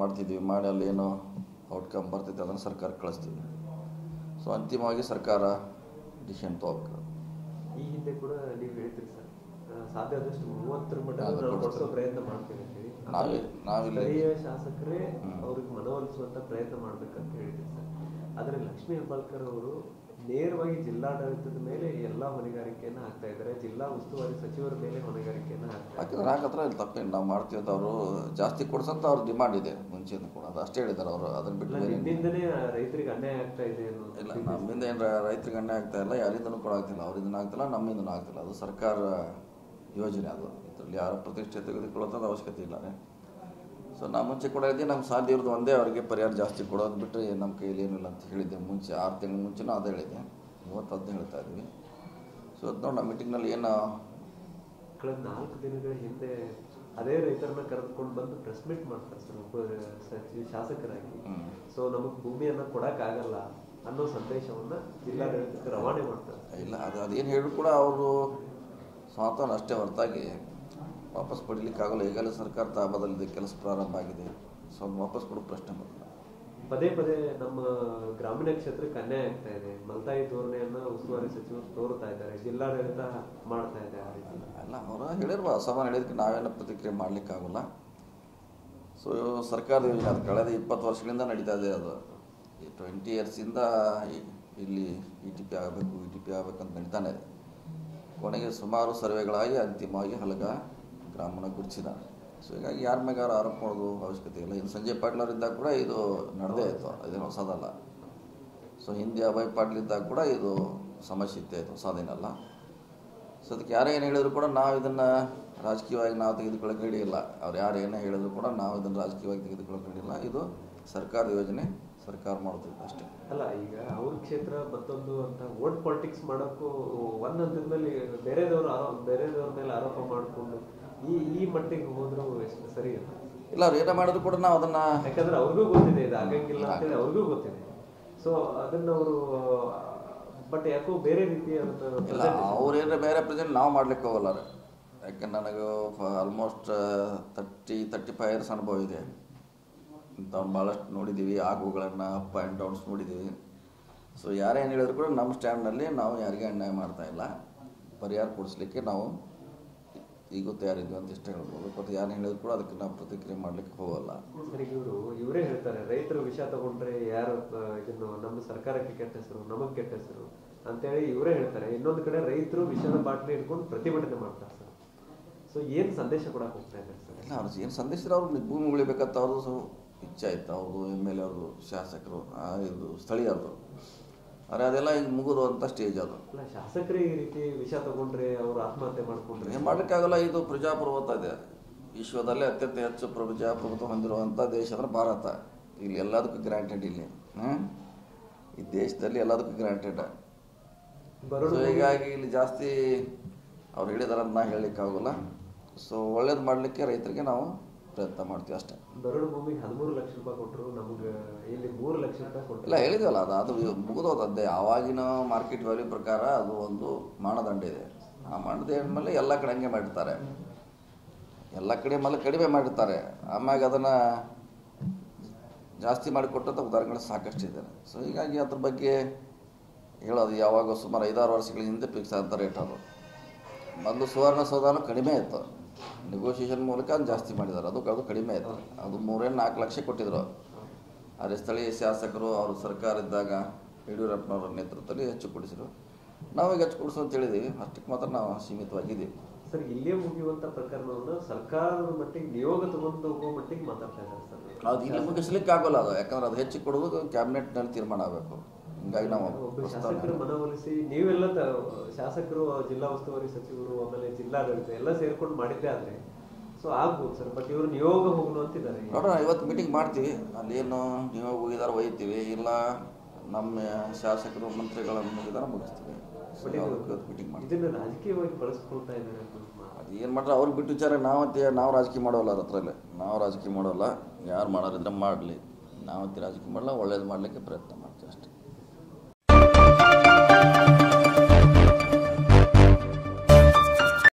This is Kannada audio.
ಮಾಡ್ತಿದ್ವಿ ಮಾಡಿ ಅಲ್ಲಿ ಏನೋ ಔಟ್ಕಮ್ ಬರ್ತೈತೆ ಅದನ್ನು ಸರ್ಕಾರಕ್ಕೆ ಕಳಿಸ್ತೀವಿ ಸೊ ಅಂತಿಮವಾಗಿ ಸರ್ಕಾರ ಡಿಸಿಷನ್ ತೊಗೋಬೇಕು ಈ ಹಿಂದೆ ಕೂಡ ನೀವು ಹೇಳ್ತೀರಿ ಸರ್ ಆ, ಸಾಧ್ಯ ಆದಷ್ಟು ಮೂವತ್ತರ ಮಟ್ಟ ಅದು ನಾವು ಕೊಡ್ತೀವಿ. ಕೊಡಿಸೋ ಪ್ರಯತ್ನ ಮಾಡ್ತೀವಿ ಅಂತ ಹೇಳಿ ನಾವೇ- ನಾವಿಲ್ಲಿ- ಸ್ಥಳೀಯ ಶಾಸಕರೇ ಹ್ಮ್. ಅವ್ರಿಗೆ ಮನವೊಲಿಸುವಂತ ಪ್ರಯತ್ನ ಮಾಡ್ಬೇಕಂತ ಹೇಳಿದ್ರು ಸರ್ ಆದ್ರೆ ಲಕ್ಷ್ಮೀ ಹೆಬ್ಬಾಳ್ಕರ್ ಅವರು ನೇರವಾಗಿ ಜಿಲ್ಲಾಡಳಿತದ ಮೇಲೆ ಎಲ್ಲಾ ಹೊಣೆಗಾರಿಕೆಯನ್ನ ಹಾಕ್ತಾ ಇದ್ದಾರೆ ಜಿಲ್ಲಾ ಉಸ್ತುವಾರಿ ಸಚಿವರ ಮೇಲೆ ಹೊಣೆಗಾರಿಕೆಯನ್ನ ಹಾಕ್ತಾ ಇದ್ದಾರೆ ಯಾಕಂದ್ರೆ ಹಾಕತ್ರ ಇಲ್ಲಿ ತಪ್ಪೇನು ನಾವು ಮಾಡ್ತೀವಿ ಅಂತ ಅವರು ಜಾಸ್ತಿ ಕೊಡ್ಸಂತ ಅವ್ರ ಡಿಮಾಂಡ್ ಇದೆ ಮುಂಚೆಯಿಂದ ಕೂಡ ಅದು ಅಷ್ಟೇ ಹೇಳಿದ್ದಾರೆ ಅವರು ಅದನ್ನು ಬಿಟ್ಟು ಅಲ್ಲ, ಬೇರೆ ಏನಿಲ್ಲ. ನಿಮ್ಮಿಂದನೇ ರೈತರಿಗೆ ಅನ್ಯಾಯ ಆಗ್ತಾ ಇದೆ ಅನ್ನೋದು ಇಲ್ಲ ನಮ್ಮಿಂದ ಏನು ರೈತರಿಗೆ ಅನ್ಯಾಯ ಆಗ್ತಾ ಇಲ್ಲ ಯಾರಿಂದನೂ ಕೂಡ ಆಗ್ತಿಲ್ಲ ಅವರಿಂದ ಆಗ್ತಿಲ್ಲ ನಮ್ಮಿಂದನೂ ಆಗ್ತಿಲ್ಲ ಅದು ಸರ್ಕಾರ ಯೋಜನೆ ಅದು ಇದರಲ್ಲಿ ಯಾರ ಪ್ರತಿಷ್ಠೆ ತೆಗೆದುಕೊಳ್ಳೋದು ಅವಶ್ಯಕತೆ ಇಲ್ಲ ಸೊ ನಾ ಮುಂಚೆ ಕೂಡ ಇದ್ದೆ ನಮ್ಮ ಸಾಧ್ಯ ಇರೋದು ಒಂದೇ ಅವರಿಗೆ ಪರಿಹಾರ ಜಾಸ್ತಿ ಕೊಡೋದು ಬಿಟ್ಟರೆ ನಮ್ಮ ಕೈಯಲ್ಲಿ ಏನಿಲ್ಲ ಅಂತ ಹೇಳಿದ್ದೆ ಮುಂಚೆ ಆರು ತಿಂಗಳ ಮುಂಚೆನೂ ಅದೇ ಹೇಳಿದ್ದೆ ಇವತ್ತು ಅದನ್ನೇ ಹೇಳ್ತಾ ಇದ್ವಿ ಸೊ ಅದು ನೋಡಿ ನಮ್ಮ ಮೀಟಿಂಗ್ನಲ್ಲಿ ಏನು ಕಳೆದ ನಾಲ್ಕು ದಿನಗಳ ಹಿಂದೆ ಅದೇ ರೈತರನ್ನ ಕರೆದುಕೊಂಡು ಬಂದು ಪ್ರೆಸ್ ಮೀಟ್ ಮಾಡ್ತಾರೆ ಸರ್ ಒಬ್ಬ ಸಚಿವ ಶಾಸಕರಾಗಿ ಹ್ಮ್. ಸೊ ನಮಗೆ ಭೂಮಿಯನ್ನ ಕೊಡಕ್ ಆಗಲ್ಲ ಅನ್ನೋ ಸಂದೇಶವನ್ನ ಜಿಲ್ಲಾಡಳಿತಕ್ಕೆ ರವಾನೆ ಮಾಡ್ತಾರೆ ಇಲ್ಲ ಅದು ಅದೇನು ಹೇಳಿದ್ರು ಕೂಡ ಅವರು ಸ್ವಾತಂತ್ರ್ಯ ಅಷ್ಟೇ ಹೊರತಾಗಿ ವಾಪಸ್ ಪಡಿಲಿಕ್ಕಾಗಲ್ಲ ಈಗಲೇ ಸರ್ಕಾರ ತಾಬದಲ್ಲಿದೆ ಕೆಲಸ ಪ್ರಾರಂಭ ಆಗಿದೆ ಸೊ ಅದನ್ನ ವಾಪಸ್ ಕೊಡೋ ಪ್ರಶ್ನೆ ಬರಲ್ಲ ಪದೇ ಪದೇ ನಮ್ಮ ಗ್ರಾಮೀಣ ಕ್ಷೇತ್ರಕ್ಕೆ ಅನ್ಯಾಯ ಆಗ್ತಾ ಇದೆ ಮಲ್ತಾಯಿ ಧೋರಣೆಯನ್ನ ಉಸ್ತುವಾರಿ ಸಚಿವರು ತೋರ್ತಾ ಇದ್ದಾರೆ ಜಿಲ್ಲಾಡಳಿತ ಮಾಡ್ತಾ ಇದೆ ಆ ರೀತಿ ಅಲ್ಲ ಅವರು ಹೇಳಿರುವ ಅಸಮಾನ ಹೇಳಿದಕ್ಕೆ ನಾವೇನು ಪ್ರತಿಕ್ರಿಯೆ ಮಾಡಲಿಕ್ಕಾಗಲ್ಲ ಸೊ ಸರ್ಕಾರದ ಯೋಜನೆ ಅದು ಕಳೆದ ಇಪ್ಪತ್ತು ವರ್ಷಗಳಿಂದ ನಡೀತಾ ಇದೆ ಅದು ಟ್ವೆಂಟಿ ಇಯರ್ಸಿಂದ ಇಲ್ಲಿ ಇ ಟಿ ಪಿ ಆಗಬೇಕು ಇ ಟಿ ಪಿ ಆಗಬೇಕಂತ ನಡೀತಾನೆ ಇದೆ ಕೊನೆಗೆ ಸುಮಾರು ಸರ್ವೆಗಳಾಗಿ ಅಂತಿಮವಾಗಿ ಹಲಗ ಗ್ರಾಮನ ಗುರುತಿಸಿದ್ದಾರೆ ಸೊ ಹೀಗಾಗಿ ಯಾರ ಮ್ಯಾಗ ಯಾರು ಆರೋಪ ಮಾಡೋದು ಅವಶ್ಯಕತೆ ಇಲ್ಲ ಇನ್ನು ಸಂಜಯ್ ಪಾಟೀಲ್ ಅವರಿದ್ದಾಗ ಕೂಡ ಇದು ನಡೆದೇ ಇತ್ತು ಇದೇನು ಹೊಸದಲ್ಲ ಸೊ ಹಿಂದೆ ಅಭಯ್ ಪಾಟೀಲ್ ಇದ್ದಾಗ ಕೂಡ ಇದು ಸಮಸ್ಯೆ ಇತ್ತೇ ಇದು ಹೊಸದೇನಲ್ಲ ಸೊ ಅದಕ್ಕೆ ಯಾರೇ ಏನು ಹೇಳಿದ್ರು ಕೂಡ ನಾವು ಇದನ್ನು ರಾಜಕೀಯವಾಗಿ ನಾವು ತೆಗೆದುಕೊಳ್ಳೋಕೆ ಹಿಡಿಯಿಲ್ಲ ಅವ್ರು ಯಾರು ಏನೇ ಹೇಳಿದ್ರು ಕೂಡ ನಾವು ಇದನ್ನು ರಾಜಕೀಯವಾಗಿ ತೆಗೆದುಕೊಳ್ಳೋಕೆ ಹಿಡಿಯಿಲ್ಲ ಇದು ಸರ್ಕಾರದ ಯೋಜನೆ ಸರ್ಕಾರ ಮಾಡ್ತಿದ್ದು ಅಷ್ಟೇ ಅಲ್ಲ ಈಗ ಅವ್ರ ಕ್ಷೇತ್ರ ಮತ್ತೊಂದು ಅಂತ ವೋಟ್ ಪಾಲಿಟಿಕ್ಸ್ ಮಾಡೋಕ್ಕೂ ಒಂದ್ ಹಂತದಲ್ಲಿ ಬೇರೆದವ್ರ ಆರೋಪ ಬೇರೆದವ್ರ ಮೇಲೆ ಆರೋಪ ಮಾಡಿಕೊಂಡು ಈ ಈ ಮಟ್ಟಿಗೆ ಹೋದ್ರು ಎಷ್ಟು ಸರಿ ಇಲ್ಲ ಇಲ್ಲ ಅವ್ರು ಏನೇ ಮಾಡಿದ್ರು ಕೂಡ ನಾವು ಅದನ್ನು ಯಾಕಂದ್ರೆ ಅವ್ರಿಗೂ ಗೊತ್ತಿದೆ ಇದು ಆಗಂಗಿಲ್ಲ ಅಂತೇಳಿ ಅವ್ರಿಗೂ ಗೊತ್ತಿದೆ ಸೊ ಅದನ್ನ ಅವರು ಬಟ್ ಯಾಕೋ ಬೇರೆ ರೀತಿ ಅದನ್ನ ಇಲ್ಲ ಅವ್ರೇನಾರ ಬೇರೆ ಪ್ರೆಸೆಂಟ್ ನಾವು ಮಾಡ್ಲಿಕ್ಕೆ ಹೋಗಲ್ಲ ರೀ ಯಾಕಂದ್ರೆ ನನಗೆ almost thirty thirty five years ಅನುಭವ ಇದೆ ಇಂಥವ್ನು ಭಾಳಷ್ಟು ನೋಡಿದ್ದೀವಿ ಆಗುಗಳನ್ನು ಅಪ್ ಆ್ಯಂಡ್ ಡೌನ್ಸ್ ನೋಡಿದ್ದೀವಿ ಸೊ ಯಾರೇ ಏನು ಹೇಳಿದ್ರು ಕೂಡ ನಮ್ಮ ಸ್ಟ್ಯಾಂಡ್ನಲ್ಲಿ ನಾವು ಯಾರಿಗೆ ಅನ್ಯಾಯ ಮಾಡ್ತಾ ಇಲ್ಲ ಪರಿಹಾರ ಕೊಡಿಸ್ಲಿಕ್ಕೆ ನಾವು ಈಗೂ ತಯಾರಿದ್ವಿ ಅಂತ ಇಷ್ಟೇ ಹೇಳ್ಬೋದು ಮತ್ತು ಯಾರು ಹೇಳಿದ್ರು ಕೂಡ ಅದಕ್ಕೆ ನಾವು ಪ್ರತಿಕ್ರಿಯೆ ಮಾಡಲಿಕ್ಕೆ ಹೋಗಲ್ಲ ಸರಿ ಇವರು ಇವರೇ ಹೇಳ್ತಾರೆ ರೈತರು ವಿಷ ತಗೊಂಡ್ರೆ ಯಾರು ಆ, ಇದನ್ನು ನಮ್ಮ ಸರ್ಕಾರಕ್ಕೆ ಕೆಟ್ಟ ಹೆಸರು ನಮಗ್ ಕೆಟ್ಟ ಹೆಸರು ಅಂತೇಳಿ ಇವರೇ ಹೇಳ್ತಾರೆ ಇನ್ನೊಂದು ಕಡೆ ರೈತರು ವಿಷದ ಬಾಟ್ಲಿ ಇಟ್ಕೊಂಡು ಪ್ರತಿಭಟನೆ ಮಾಡ್ತಾರೆ ಸರ್ ಸೊ ಏನ್ ಸಂದೇಶ ಕೊಡಕ್ ಹೋಗ್ತಾ ಇದ್ದಾರೆ ಸರ್ ಇಲ್ಲ ಅವ್ರು ಏನು ಸಂದೇಶ ಅವ್ರು ಭೂಮಿ ಉಳಿಬೇಕಂತ ಅವ್ರದ್ದು ಸೊ ಇಚ್ಛೆ ಆಯ್ತು ಅವ್ರದ್ದು ಎಮ್ ಎಲ್ ಎ ಅವ್ರದ್ದು ಶಾಸಕರು ಆ, ಇದು ಸ್ಥಳೀಯರದು ಆದರೆ ಅದೆಲ್ಲ ಈಗ ಮುಗಿದು ಅಂತ ಸ್ಟೇಜ್ ಅದು ಅಲ್ಲ ಶಾಸಕರೇ ಈ ರೀತಿ ವಿಷ ತಗೊಂಡ್ರೆ ಅವ್ರು ಆತ್ಮಹತ್ಯೆ ಮಾಡ್ಕೊಂಡ್ರೆ ಏನು ಮಾಡಲಿಕ್ಕಾಗಲ್ಲ ಇದು ಪ್ರಜಾಪ್ರಭುತ್ವ ಇದೆ ವಿಶ್ವದಲ್ಲೇ ಅತ್ಯಂತ ಹೆಚ್ಚು ಪ್ರಜಾಪ್ರಭುತ್ವ ಹೊಂದಿರುವಂಥ ದೇಶ ಅಂದ್ರೆ ಭಾರತ ಇಲ್ಲಿ ಎಲ್ಲದಕ್ಕೂ ಗ್ರಾಂಟೆಡ್ ಇಲ್ಲಿ ಹ್ಞೂ ಈ ದೇಶದಲ್ಲಿ ಎಲ್ಲದಕ್ಕೂ ಗ್ರಾಂಟೆಡ್ ಬರೋಡು ಸೊ ಹೀಗಾಗಿ ಇಲ್ಲಿ ಜಾಸ್ತಿ ಅವ್ರು ಹೇಳಿದಾರೆ ಅಂತ ನಾ ಹೇಳಲಿಕ್ಕಾಗಲ್ಲ ಸೊ ಒಳ್ಳೇದು ಮಾಡಲಿಕ್ಕೆ ರೈತರಿಗೆ ನಾವು ಪ್ರಯತ್ನ ಮಾಡ್ತೀವಿ ಅಷ್ಟೇ ಬರಡು ಭೂಮಿಗೆ ಹದಿಮೂರು ಲಕ್ಷ ರೂಪಾಯಿ ಕೊಟ್ಟರು ನಮ್ಗೆ ಇಲ್ಲಿ ಮೂರು ಲಕ್ಷ ರೂಪಾಯಿ ಇಲ್ಲ ಕೊಟ್ಟರು ಹೇಳಿದ್ವಲ್ಲ ಅದು ಅದು ಮುಗಿದೋದದ್ದೇ ಆವಾಗಿನ ಮಾರ್ಕೆಟ್ ವ್ಯಾಲ್ಯೂ ಪ್ರಕಾರ ಅದು ಒಂದು ಮಾನದಂಡ ಇದೆ ಆ ಮಾನದಂಡ ಮೇಲೆ ಎಲ್ಲ ಕಡೆ ಹಂಗೆ ಮಾಡಿರ್ತಾರೆ ಎಲ್ಲ ಕಡೆ ಮೇಲೆ ಕಡಿಮೆ ಮಾಡಿರ್ತಾರೆ ಆಮ್ಯಾಗ ಅದನ್ನು ಜಾಸ್ತಿ ಮಾಡಿಕೊಟ್ಟಂಥ ಉದಾಹರಣೆಗಳು ಸಾಕಷ್ಟಿದೆ ಸೊ ಹೀಗಾಗಿ ಅದ್ರ ಬಗ್ಗೆ ಹೇಳೋದು ಯಾವಾಗ ಸುಮಾರು ಐದಾರು ವರ್ಷಗಳ ಹಿಂದೆ ಫಿಕ್ಸ್ ಆದಂಥ ರೇಟ್ ಅದು ಮೊದಲು ಸುವರ್ಣಸೌಧನೂ ಕಡಿಮೆ ಇತ್ತು ನೆಗೋಷಿಯೇಷನ್ ಮೂಲಕ ಅದ್ನ ಜಾಸ್ತಿ ಮಾಡಿದ್ದಾರೆ ಅದು ಅದು ಕಡಿಮೆ ಇತ್ತು ಅದು ಮೂರೇನು ನಾಲ್ಕು ಲಕ್ಷ ಕೊಟ್ಟಿದ್ರು ಆದರೆ ಸ್ಥಳೀಯ ಶಾಸಕರು ಅವರು ಸರ್ಕಾರ ಇದ್ದಾಗ ಯಡಿಯೂರಪ್ಪನವರ ನೇತೃತ್ವದಲ್ಲಿ ಹೆಚ್ಚು ಕೊಡಿಸಿದ್ರು ನಾವೀಗ ಹೆಚ್ಚು ಕೊಡಿಸು ಅಂತ ಹೇಳಿದ್ದೀವಿ ಅಷ್ಟಕ್ಕೆ ಮಾತ್ರ ನಾವು ಸೀಮಿತವಾಗಿದ್ದೀವಿ ಸರ್ ಇಲ್ಲೇ ಮುಗಿಯುವಂತ ಪ್ರಕರಣವನ್ನು ಸರ್ಕಾರದ ಮಟ್ಟಿಗೆ ನಿಯೋಗ ತಗೊಂಡು ಹೋಗೋ ಮಟ್ಟಿಗೆ ಮಾತಾಡ್ತಾ ಇದ್ದಾರೆ ಸರ್ ಅದು ಇಲ್ಲಿ ಮುಗಿಸ್ಲಿಕ್ಕೆ ಆಗೋಲ್ಲ ಅದು ಯಾಕಂದ್ರೆ ಅದು ಹೆಚ್ಚು ಕೊಡೋದು ಕ್ಯಾಬಿನೆಟ್ನಲ್ಲಿ ತೀರ್ಮಾನ ಆಗಬೇಕು ಹಿಂಗಾಗಿ ನಾವು ಒಬ್ಬ ಪ್ರಸ್ತಾವನೆ ಶಾಸಕರು ಮನವೊಲಿಸಿ ನೀವೆಲ್ಲ ತ- ಶಾಸಕರು ಜಿಲ್ಲಾ ಉಸ್ತುವಾರಿ ಸಚಿವರು ಆಮೇಲೆ ಜಿಲ್ಲಾಡಳಿತ ಎಲ್ಲ ಸೇರ್ಕೊಂಡು ಮಾಡಿದ್ದೆ ಆದ್ರೆ ಸೊ ಆಗ್ಬೋದು ಸರ್ ಬಟ್ ಇವರು ನಿಯೋಗ ಹೋಗೋಣ ಅಂತಿದ್ದಾರೆ ನೋಡೋಣ ಇವತ್ತು ಮೀಟಿಂಗ್ ಮಾಡ್ತೀವಿ ಅಲ್ಲೇನು ನೀವು ಹೋಗಿದಾರ ಒಯ್ತೀವಿ ಇಲ್ಲ ನಮ್ಮ ಶಾಸಕರು ಮಂತ್ರಿಗಳನ್ನು ಮುಗಿದಾರ ಮುಗಿಸ್ತೀವಿ ಸೊ ಬಟ್ ಇದು ಅದಕ್ಕೆ ಮೀಟಿಂಗ್ ಮಾಡ್ತೀವಿ ಇದನ್ನ ರಾಜಕೀಯವಾಗಿ ಬಳಸ್ಕೊಳ್ತಾ ಇದ್ದಾರೆ ಅಂತ ಮಾ- ಅದು ಏನು ಮಾಡ್ರೆ ಅವ್ರಿಗೆ ಬಿಟ್ಟು ವಿಚಾರ ನಾವಂತೆ ನಾವು ರಾಜಕೀಯ ಮಾಡೋಲ್ಲ ಅದ್ರ ಹತ್ರಲ್ಲೇ ನಾವು ರಾಜಕೀಯ ಮಾಡೋಲ್ಲ ಯಾರು ಮಾಡೋರಿದ್ರೆ ಮಾಡಲಿ ನಾವಂತೆ ರಾಜಕೀಯ ಮಾಡಲ್ಲ ಒಳ್ಳೇದು ಮಾಡಲಿಕ್ಕೆ ಪ್ರಯತ್ನ